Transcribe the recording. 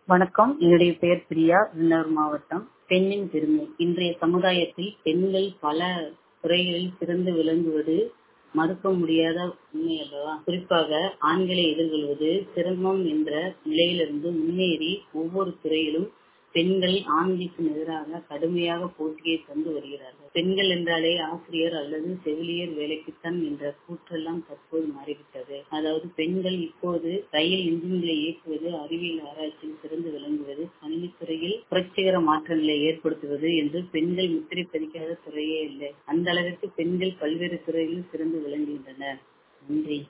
வணக்கம் என்னுடைய பெயர் பிரியா விருதுநகர் மாவட்டம் பெண்ணின் பெருமை இன்றைய சமுதாயத்தில் பெண்கள் பல துறைகளில் சிறந்து விளங்குவது மறுக்க முடியாத உண்மை அல்லவா குறிப்பாக ஆண்களை எதிர்கொள்வது சிரமம் என்ற நிலையிலிருந்து முன்னேறி ஒவ்வொரு துறையிலும் பெண்கள் ஆண்களுக்கு எதிராக கடுமையாக போட்டியை தந்து வருகிறார்கள் பெண்கள் என்றாலே ஆசிரியர் அல்லது செவிலியர் வேலைக்குத்தான் என்ற கூற்றெல்லாம் தற்போது மாறிவிட்டது அதாவது பெண்கள் இப்போது ரயில் இன்ஜின்களை இயக்குவது அறிவியல் ஆராய்ச்சியில் சிறந்து விளங்குவது கணினித்துறையில் புரட்சிகர மாற்றங்களை ஏற்படுத்துவது என்று பெண்கள் முத்திரை பதிக்காத துறையே இல்லை அந்த அளவிற்கு பெண்கள் பல்வேறு துறைகளில் சிறந்து விளங்குகின்றனர் நன்றி